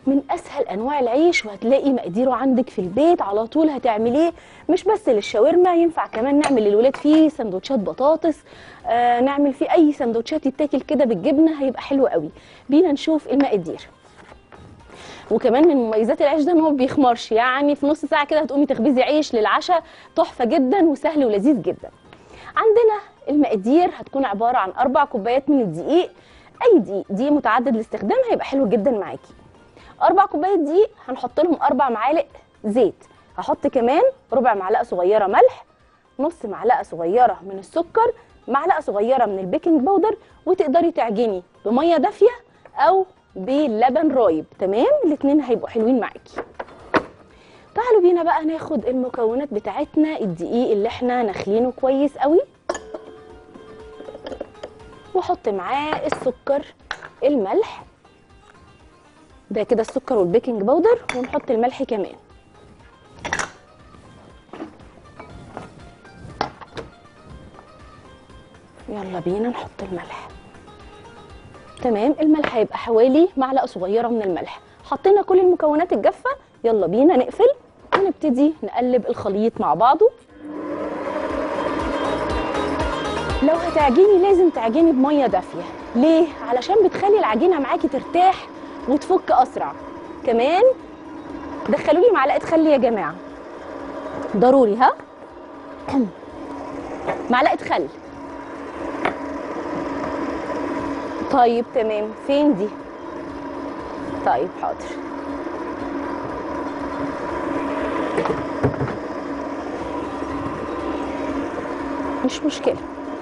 من اسهل انواع العيش وهتلاقي مقاديره عندك في البيت على طول هتعمليه مش بس للشاورما ينفع كمان نعمل للولاد فيه سندوتشات بطاطس آه نعمل فيه اي سندوتشات يتاكل كده بالجبنه هيبقى حلو قوي بينا نشوف المقادير وكمان من مميزات العيش ده ان هو ما بيخمرش يعني في نص ساعه كده هتقومي تخبزي عيش للعشاء تحفه جدا وسهل ولذيذ جدا عندنا المقادير هتكون عباره عن اربع كوبايات من الدقيق اي دقيق دقيق متعدد الاستخدام هيبقى حلو جدا معاكي اربع كوبايات دقيق هنحط لهم اربع معالق زيت هحط كمان ربع معلقه صغيره ملح نص معلقه صغيره من السكر معلقه صغيره من البيكنج باودر وتقدري تعجني بميه دافيه او بلبن رايب تمام الاتنين هيبقوا حلوين معاكي تعالوا بينا بقى ناخد المكونات بتاعتنا الدقيق اللي احنا نخلينه كويس قوي واحط معاه السكر الملح ده كده السكر والبيكنج باودر ونحط الملح كمان يلا بينا نحط الملح تمام الملح هيبقى حوالي معلقه صغيره من الملح حطينا كل المكونات الجافه يلا بينا نقفل ونبتدي نقلب الخليط مع بعضه لو هتعجني لازم تعجني بميه دافيه ليه علشان بتخلي العجينه معاكي ترتاح وتفك اسرع كمان دخلوا لي معلقه خل يا جماعه ضروري ها معلقه خل طيب تمام فين دي طيب حاضر مش مشكله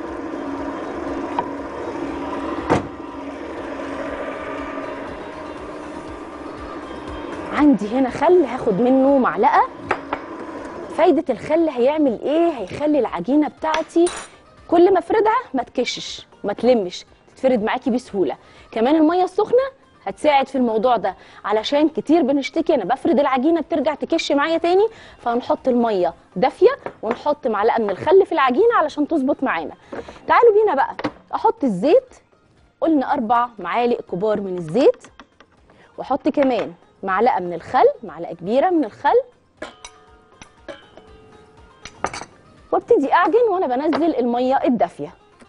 عندي هنا خل هاخد منه معلقه فايده الخل هيعمل ايه هيخلي العجينه بتاعتي كل ما افردها ما تكشش ما تلمش تتفرد معاكي بسهوله كمان الميه السخنه هتساعد في الموضوع ده علشان كتير بنشتكي انا بفرد العجينه بترجع تكش معايا تاني فهنحط الميه دافيه ونحط معلقه من الخل في العجينه علشان تظبط معانا تعالوا بينا بقى احط الزيت قلنا اربع معالق كبار من الزيت واحط كمان معلقه من الخل معلقه كبيره من الخل وابتدي اعجن وانا بنزل الميه الدافيه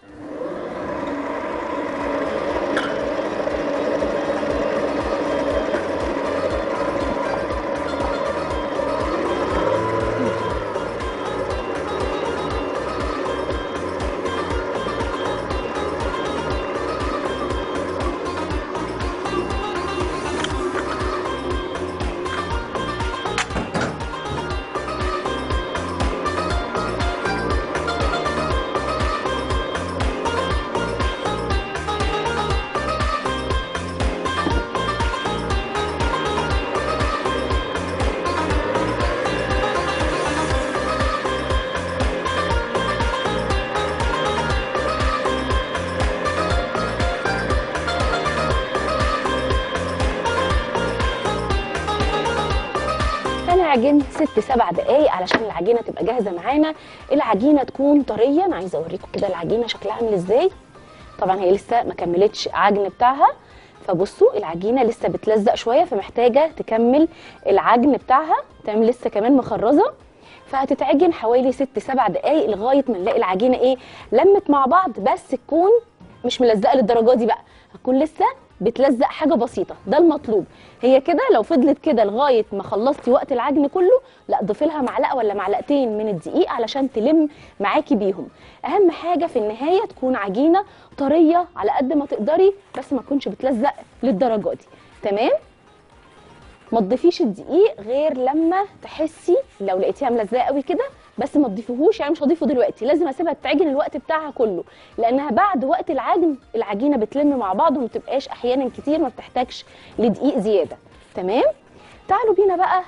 هنعجن ست سبع دقايق علشان العجينه تبقى جاهزه معانا العجينه تكون طريه انا عايزه اوريكم كده العجينه شكلها عامل ازاي طبعا هي لسه ما كملتش عجن بتاعها فبصوا العجينه لسه بتلزق شويه فمحتاجه تكمل العجن بتاعها تمام لسه كمان مخرزه فهتتعجن حوالي ست سبع دقايق لغايه ما نلاقي العجينه ايه لمت مع بعض بس تكون مش ملزقه للدرجه دي بقى هتكون لسه بتلزق حاجه بسيطه ده المطلوب هي كده لو فضلت كده لغايه ما خلصتي وقت العجن كله لا ضيفي لها معلقه ولا معلقتين من الدقيق علشان تلم معاكي بيهم اهم حاجه في النهايه تكون عجينه طريه على قد ما تقدري بس ما تكونش بتلزق للدرجه دي تمام ما تضيفيش الدقيق غير لما تحسي لو لقيتيها ملزقه قوي كده بس ما تضيفيهوش يعني مش هضيفه دلوقتي لازم اسيبها تتعجن الوقت بتاعها كله لانها بعد وقت العجن العجينه بتلم مع بعض وما بتبقاش احيانا كتير ما بتحتاجش لدقيق زياده تمام تعالوا بينا بقى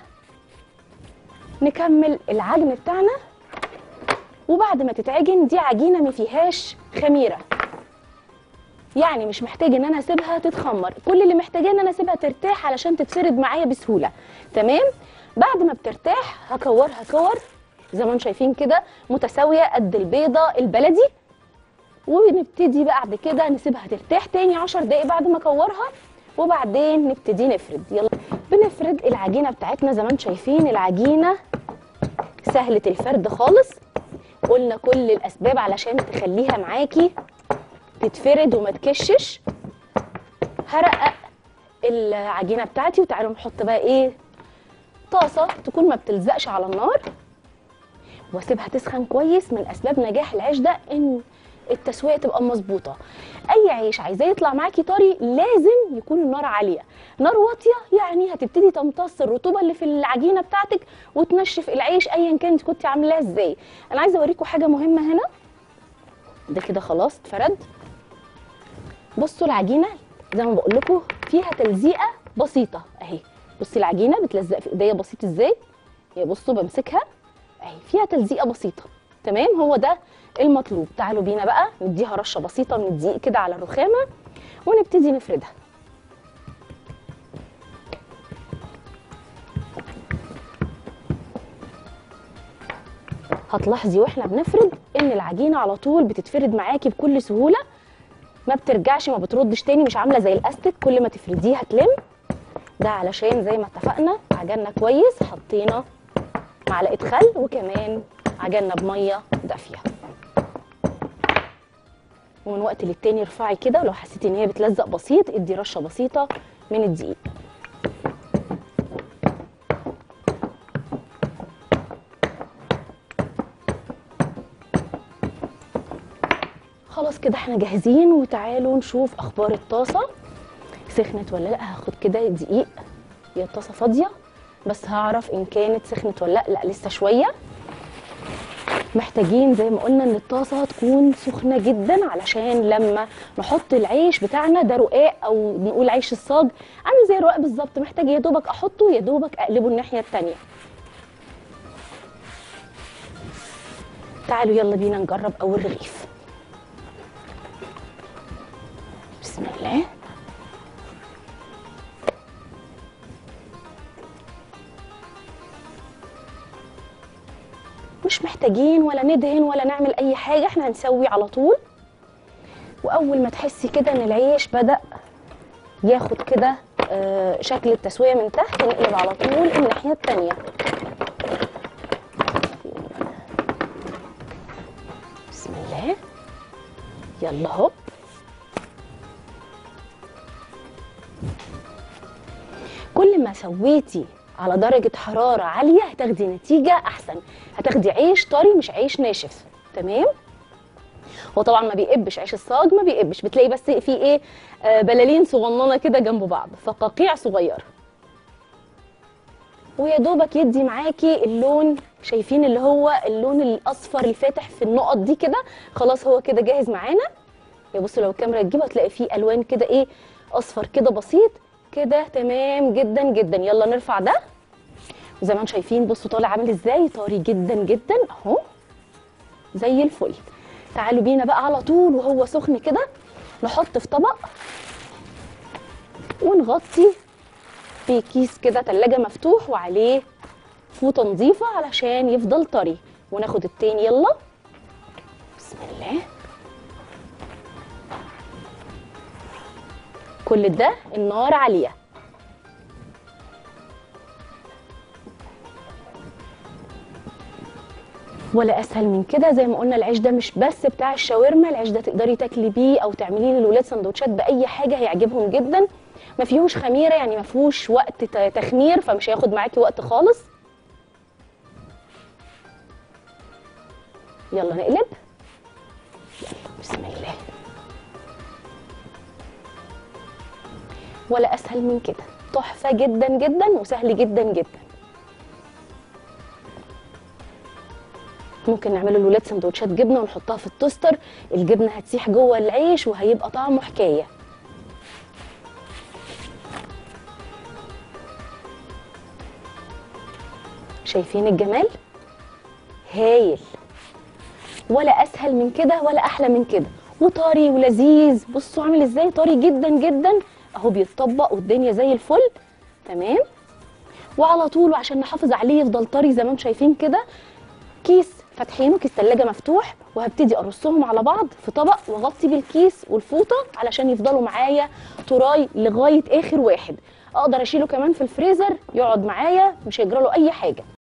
نكمل العجن بتاعنا وبعد ما تتعجن دي عجينه ما فيهاش خميره يعني مش محتاج ان انا اسيبها تتخمر كل اللي محتاجاه ان انا اسيبها ترتاح علشان تتفرد معايا بسهوله تمام بعد ما بترتاح هكورها كور زي ما انتم شايفين كده متساويه قد البيضه البلدي ونبتدي بعد كده نسيبها ترتاح تاني 10 دقايق بعد ما اكورها وبعدين نبتدي نفرد يلا بنفرد العجينه بتاعتنا زي ما انتم شايفين العجينه سهله الفرد خالص قلنا كل الاسباب علشان تخليها معاكي تتفرد وما تكشش هرقق العجينه بتاعتي وتعالوا نحط بقى ايه طاسه تكون ما بتلزقش على النار واسيبها تسخن كويس من اسباب نجاح العيش ده ان التسويه تبقى مظبوطه اي عيش عايزاه يطلع معاكي طري لازم يكون النار عاليه نار واطيه يعني هتبتدي تمتص الرطوبه اللي في العجينه بتاعتك وتنشف العيش ايا كانت كنت عاملاه ازاي انا عايزه اوريكم حاجه مهمه هنا ده كده خلاص اتفرد بصوا العجينه زي ما بقول لكم فيها تلزيقه بسيطه اهي بصي العجينه بتلزق في ايديا بسيط ازاي هي بصوا بمسكها اهي فيها تلزيقه بسيطه تمام هو ده المطلوب تعالوا بينا بقى نديها رشه بسيطه من الدقيق كده على الرخامه ونبتدي نفردها هتلاحظي واحنا بنفرد ان العجينه على طول بتتفرد معاكي بكل سهوله ما بترجعش ما بتردش تاني مش عامله زي الاستك كل ما تفرديها تلم ده علشان زي ما اتفقنا عجننا كويس حطينا معلقه خل وكمان عجننا بميه دافيه ومن وقت للتاني ارفعي كده ولو حسيتي ان هي بتلزق بسيط ادي رشه بسيطه من الدقيق خلاص كده احنا جاهزين وتعالوا نشوف اخبار الطاسه سخنت ولا لا هاخد كده دقيق هي الطاسه فاضيه بس هعرف ان كانت سخنت ولا لا لا لسه شويه محتاجين زي ما قلنا ان الطاسه تكون سخنه جدا علشان لما نحط العيش بتاعنا ده رقاق او نقول عيش الصاج عامل زي الرقاق بالظبط محتاج يا دوبك احطه يا دوبك اقلبه الناحيه التانيه تعالوا يلا بينا نجرب اول رغيف بسم الله مش محتاجين ولا ندهن ولا نعمل اي حاجه احنا هنسوي على طول واول ما تحسي كده ان العيش بدا ياخد كده آه، شكل التسويه من تحت نقلب على طول الناحيه التانيه بسم الله يلا هوب كل ما سويتي على درجة حرارة عالية هتاخدي نتيجة أحسن هتاخدي عيش طري مش عيش ناشف تمام هو طبعا ما بيقبش عيش الصاج ما بيقبش بتلاقي بس في ايه آه بلالين صغننه كده جنب بعض فقاقيع صغيره ويا دوبك يدي معاكي اللون شايفين اللي هو اللون الاصفر الفاتح في النقط دي كده خلاص هو كده جاهز معانا يا بصوا لو الكاميرا تجيبه هتلاقي فيه الوان كده ايه اصفر كده بسيط كده تمام جدا جدا يلا نرفع ده وزي ما انتم شايفين بصوا طالع عامل ازاي طري جدا جدا اهو زي الفل تعالوا بينا بقى على طول وهو سخن كده نحط في طبق ونغطي في كيس كده تلاجة مفتوح وعليه فوطة نظيفة علشان يفضل طري وناخد التاني يلا بسم الله كل ده النار عالية ولا اسهل من كده زي ما قلنا العيش ده مش بس بتاع الشاورما العيش ده تقدري تاكلي بيه او تعمليه للولاد سندوتشات باي حاجه هيعجبهم جدا ما فيهوش خميره يعني ما فيهوش وقت ت- تخمير فمش هياخد معاكي وقت خالص يلا نقلب يلا بسم الله ولا اسهل من كده تحفه جدا جدا وسهل جدا جدا ممكن نعمله للولاد سندوتشات جبنه ونحطها في التوستر الجبنه هتسيح جوه العيش وهيبقى طعمه حكايه شايفين الجمال هايل ولا اسهل من كده ولا احلى من كده وطري ولذيذ بصوا عامل ازاي طري جدا جدا اهو بيتطبق والدنيا زي الفل تمام وعلى طول وعشان نحافظ عليه يفضل طري زي ما انتم شايفين كده كيس فاتحينه كيس ثلاجه مفتوح وهبتدي ارصهم على بعض في طبق واغطي بالكيس والفوطه علشان يفضلوا معايا طراي لغايه اخر واحد اقدر اشيله كمان في الفريزر يقعد معايا مش هيجرى له اي حاجه